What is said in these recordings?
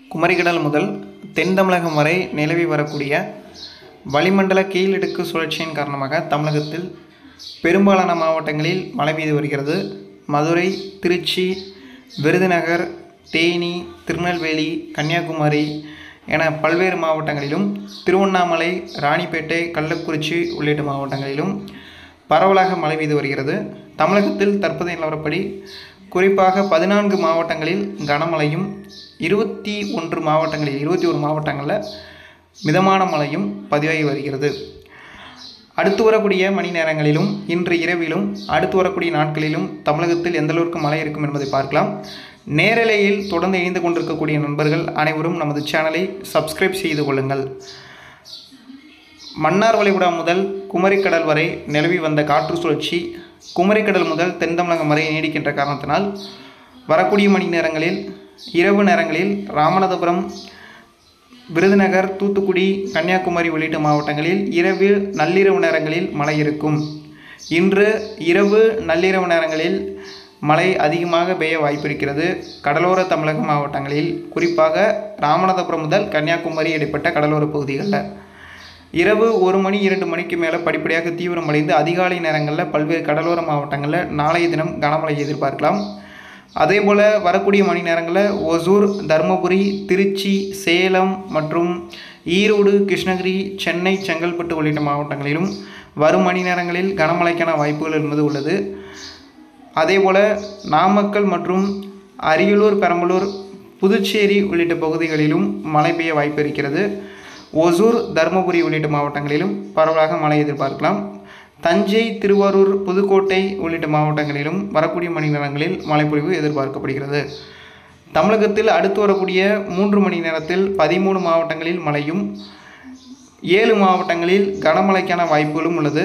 குமரிக்கடல் முதல் தென் தமிழகம் வரை நிலவி வரக்கூடிய வளிமண்டல கீழடுக்கு சுழற்சியின் காரணமாக தமிழகத்தில் பெரும்பாலான மாவட்டங்களில் மழை பெய்து வருகிறது மதுரை திருச்சி விருதுநகர் தேனி திருநெல்வேலி கன்னியாகுமரி என பல்வேறு மாவட்டங்களிலும் திருவண்ணாமலை ராணிப்பேட்டை கள்ளக்குறிச்சி உள்ளிட்ட மாவட்டங்களிலும் பரவலாக மழை பெய்து வருகிறது தமிழகத்தில் தற்போதைய நிலவரப்படி குறிப்பாக பதினான்கு மாவட்டங்களில் கனமழையும் இருபத்தி ஒன்று மாவட்டங்களில் இருபத்தி ஒரு மாவட்டங்களில் மிதமான மழையும் பதிவாகி வருகிறது அடுத்து வரக்கூடிய மணி நேரங்களிலும் இன்று இரவிலும் அடுத்து வரக்கூடிய நாட்களிலும் தமிழகத்தில் எந்த அளவிற்கு மழை இருக்கும் என்பதை பார்க்கலாம் நேரலையில் தொடர்ந்து இணைந்து கொண்டிருக்கக்கூடிய நண்பர்கள் அனைவரும் நமது சேனலை சப்ஸ்கிரைப் செய்து கொள்ளுங்கள் மன்னார் வளைகுடா முதல் குமரிக்கடல் வரை நிலவி வந்த காற்று சுழற்சி குமரிக்கடல் முதல் தென் தமிழகம் வரை நீடிக்கின்ற காரணத்தினால் வரக்கூடிய மணி நேரங்களில் இரவு நேரங்களில் ராமநாதபுரம் விருதுநகர் தூத்துக்குடி கன்னியாகுமரி உள்ளிட்ட மாவட்டங்களில் இரவு நள்ளிரவு நேரங்களில் மழை இருக்கும் இன்று இரவு நள்ளிரவு நேரங்களில் மழை அதிகமாக பெய்ய வாய்ப்பிருக்கிறது கடலோர தமிழக மாவட்டங்களில் குறிப்பாக ராமநாதபுரம் முதல் கன்னியாகுமரி இடைப்பட்ட கடலோர பகுதிகளில் இரவு ஒரு மணி இரண்டு மணிக்கு மேலே படிப்படியாக தீவிரமடைந்து அதிகாலை நேரங்களில் பல்வேறு கடலோர மாவட்டங்களில் நாளைய தினம் கனமழை எதிர்பார்க்கலாம் அதே போல் வரக்கூடிய மணி நேரங்களில் ஒசூர் தருமபுரி திருச்சி சேலம் மற்றும் ஈரோடு கிருஷ்ணகிரி சென்னை செங்கல்பட்டு உள்ளிட்ட மாவட்டங்களிலும் வரும் மணி நேரங்களில் கனமழைக்கான வாய்ப்புகள் என்பது உள்ளது அதேபோல் நாமக்கல் மற்றும் அரியலூர் பெரம்பலூர் புதுச்சேரி உள்ளிட்ட பகுதிகளிலும் மழை பெய்ய வாய்ப்பு இருக்கிறது ஒசூர் தருமபுரி உள்ளிட்ட மாவட்டங்களிலும் பரவலாக மழை எதிர்பார்க்கலாம் தஞ்சை திருவாரூர் புதுக்கோட்டை உள்ளிட்ட மாவட்டங்களிலும் வரக்கூடிய மணி நேரங்களில் மழைப்பொழிவு எதிர்பார்க்கப்படுகிறது தமிழகத்தில் அடுத்து வரக்கூடிய மூன்று மணி நேரத்தில் பதிமூணு மாவட்டங்களில் மழையும் ஏழு மாவட்டங்களில் கனமழைக்கான வாய்ப்புகளும் உள்ளது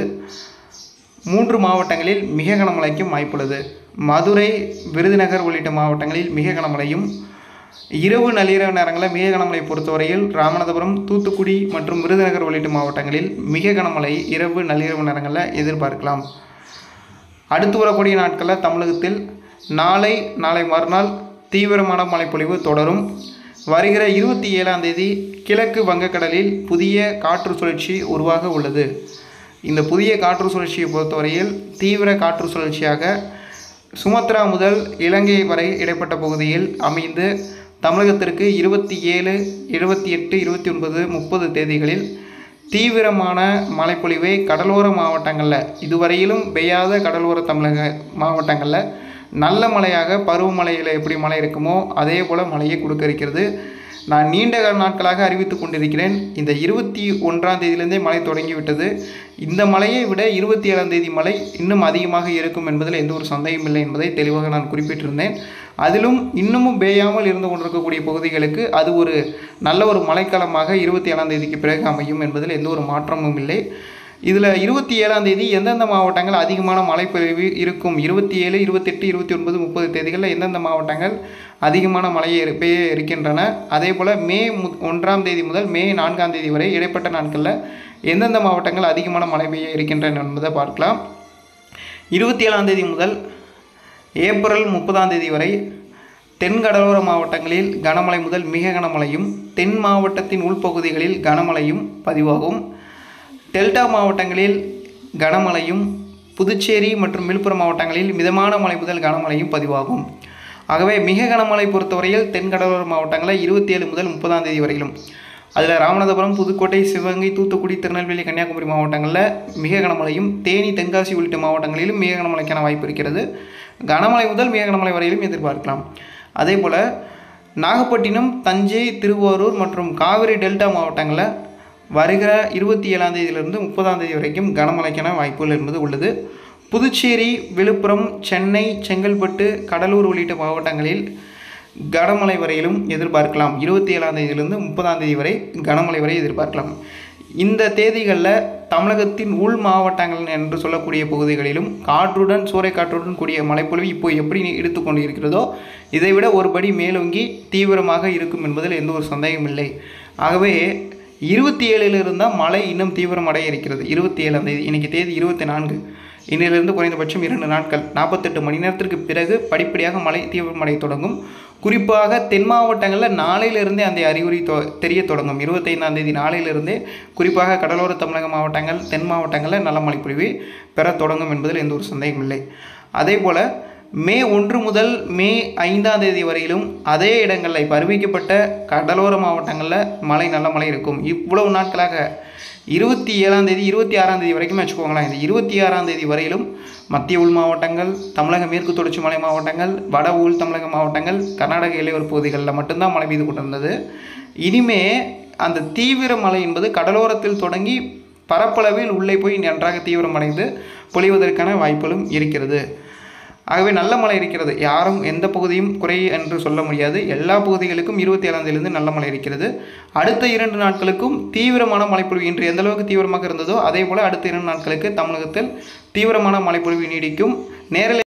மூன்று மாவட்டங்களில் மிக கனமழைக்கும் வாய்ப்புள்ளது மதுரை விருதுநகர் உள்ளிட்ட மாவட்டங்களில் மிக கனமழையும் இரவு நள்ளிரவு நேரங்களில் மிக கனமழை பொறுத்தவரையில் ராமநாதபுரம் தூத்துக்குடி மற்றும் விருதுநகர் உள்ளிட்ட மாவட்டங்களில் மிக கனமழை இரவு நள்ளிரவு நேரங்களில் எதிர்பார்க்கலாம் அடுத்து வரக்கூடிய நாட்களில் தமிழகத்தில் நாளை நாளை மறுநாள் தீவிரமான மழைப்பொழிவு தொடரும் வருகிற இருபத்தி ஏழாம் தேதி கிழக்கு வங்கக்கடலில் புதிய காற்று சுழற்சி உருவாக உள்ளது இந்த புதிய காற்று சுழற்சியை பொறுத்தவரையில் தீவிர காற்று சுழற்சியாக சுமத்ரா முதல் இலங்கை வரை இடைப்பட்ட பகுதியில் அமைந்து தமிழகத்திற்கு இருபத்தி ஏழு இருபத்தி எட்டு இருபத்தி ஒன்பது முப்பது தேதிகளில் தீவிரமான மழைப்பொழிவை கடலோர மாவட்டங்களில் இதுவரையிலும் பெய்யாத கடலோர தமிழக மாவட்டங்களில் நல்ல மழையாக பருவமழையில் எப்படி மழை இருக்குமோ அதே போல் மழையை கொடுக்க இருக்கிறது நான் நீண்ட கால நாட்களாக அறிவித்து கொண்டிருக்கிறேன் இந்த இருபத்தி ஒன்றாம் தேதியிலேருந்தே மழை தொடங்கிவிட்டது இந்த மழையை விட இருபத்தி ஏழாம் தேதி மழை இன்னும் அதிகமாக இருக்கும் என்பதில் எந்த ஒரு சந்தேகம் இல்லை என்பதை தெளிவாக நான் குறிப்பிட்டிருந்தேன் அதிலும் இன்னமும் பேயாமல் இருந்து கொண்டிருக்கக்கூடிய பகுதிகளுக்கு அது ஒரு நல்ல ஒரு மழைக்காலமாக இருபத்தி ஏழாம் தேதிக்கு பிறகு அமையும் என்பதில் எந்த ஒரு மாற்றமும் இல்லை இதில் இருபத்தி ஏழாம் தேதி எந்தெந்த மாவட்டங்கள் அதிகமான மழைப்பொழிவு இருக்கும் இருபத்தி ஏழு இருபத்தெட்டு இருபத்தி ஒன்பது முப்பது தேதிகளில் எந்தெந்த மாவட்டங்கள் அதிகமான மழையை இரு- பெய்ய இருக்கின்றன அதே போல் மே மு ஒன்றாம் தேதி முதல் மே நான்காம் தேதி வரை இடைப்பட்ட நாட்களில் எந்தெந்த மாவட்டங்கள் அதிகமான மழை பெய்ய இருக்கின்றன என்பதை பார்க்கலாம் இருபத்தி ஏழாம் தேதி முதல் ஏப்ரல் முப்பதாம் தேதி வரை தென் கடலோர மாவட்டங்களில் கனமழை முதல் மிக கனமழையும் தென் மாவட்டத்தின் உள்பகுதிகளில் கனமழையும் பதிவாகும் டெல்டா மாவட்டங்களில் கனமழையும் புதுச்சேரி மற்றும் விழுப்புரம் மாவட்டங்களில் மிதமான மழை முதல் கனமழையும் பதிவாகும் ஆகவே மிக கனமழை பொறுத்தவரையில் தென் கடலோர மாவட்டங்களில் இருபத்தி ஏழு முதல் முப்பதாம் தேதி வரையிலும் அதில் ராமநாதபுரம் புதுக்கோட்டை சிவகங்கை தூத்துக்குடி திருநெல்வேலி கன்னியாகுமரி மாவட்டங்களில் மிக கனமழையும் தேனி தென்காசி உள்ளிட்ட மாவட்டங்களிலும் மிக கனமழைக்கான வாய்ப்பு இருக்கிறது கனமழை முதல் மிக கனமழை வரையிலும் எதிர்பார்க்கலாம் அதே போல் நாகப்பட்டினம் தஞ்சை திருவாரூர் மற்றும் காவிரி டெல்டா மாவட்டங்களில் வருகிற இருபத்தி ஏழாம் தேதியிலிருந்து முப்பதாம் தேதி வரைக்கும் கனமழைக்கான வாய்ப்புகள் என்பது உள்ளது புதுச்சேரி விழுப்புரம் சென்னை செங்கல்பட்டு கடலூர் உள்ளிட்ட மாவட்டங்களில் கனமழை வரையிலும் எதிர்பார்க்கலாம் இருபத்தி ஏழாம் தேதியிலிருந்து முப்பதாம் தேதி வரை கனமழை வரை எதிர்பார்க்கலாம் இந்த தேதிகளில் தமிழகத்தின் உள் மாவட்டங்கள் என்று சொல்லக்கூடிய பகுதிகளிலும் காற்றுடன் சூறைக்காற்றுடன் கூடிய மழைப்பொழிவு இப்போ எப்படி எடுத்துக்கொண்டு இருக்கிறதோ இதைவிட ஒருபடி மேலோங்கி தீவிரமாக இருக்கும் என்பதில் எந்த ஒரு சந்தேகம் இல்லை ஆகவே இருபத்தி ஏழில் இருந்தால் மழை இன்னும் தீவிரமடைய இருக்கிறது இருபத்தி ஏழாம் தேதி இன்னைக்கு தேதி இருபத்தி நான்கு இன்னிலிருந்து குறைந்தபட்சம் இரண்டு நாட்கள் நாற்பத்தெட்டு மணி நேரத்திற்கு பிறகு படிப்படியாக மழை தீவிரமடைய தொடங்கும் குறிப்பாக தென் மாவட்டங்களில் நாளையிலிருந்தே அந்த அறிகுறி தொ தெரிய தொடங்கும் இருபத்தைந்தாம் தேதி நாளையிலிருந்தே குறிப்பாக கடலோர தமிழக மாவட்டங்கள் தென் மாவட்டங்களில் நல்ல மழை பொழிவை பெற தொடங்கும் என்பதில் எந்த ஒரு சந்தேகம் இல்லை அதே போல் மே ஒன்று முதல் மே ஐந்தாம் தேதி வரையிலும் அதே இடங்களில் இப்போ அறிவிக்கப்பட்ட கடலோர மாவட்டங்களில் மழை நல்ல மழை இருக்கும் இவ்வளவு நாட்களாக இருபத்தி ஏழாம் தேதி இருபத்தி ஆறாம் தேதி வரைக்கும் வச்சுக்கோங்களேன் இந்த இருபத்தி ஆறாம் தேதி வரையிலும் மத்திய உள் மாவட்டங்கள் தமிழக மேற்கு தொடர்ச்சி மலை மாவட்டங்கள் வட உள் தமிழக மாவட்டங்கள் கர்நாடக எல்லையோர பகுதிகளில் மட்டும்தான் மழை பெய்து கொண்டிருந்தது இனிமே அந்த தீவிர மழை என்பது கடலோரத்தில் தொடங்கி பரப்பளவில் உள்ளே போய் நன்றாக தீவிரமடைந்து பொழிவதற்கான வாய்ப்புகளும் இருக்கிறது ஆகவே நல்ல மழை இருக்கிறது யாரும் எந்த பகுதியும் குறை என்று சொல்ல முடியாது எல்லா பகுதிகளுக்கும் இருபத்தி ஏழாம் தேதியிலிருந்து நல்ல மழை இருக்கிறது அடுத்த இரண்டு நாட்களுக்கும் தீவிரமான மழைப்பொழிவு இன்று எந்த அளவுக்கு தீவிரமாக இருந்ததோ அதே போல் அடுத்த இரண்டு நாட்களுக்கு தமிழகத்தில் தீவிரமான மழைப்பொழிவு நீடிக்கும் நேரலை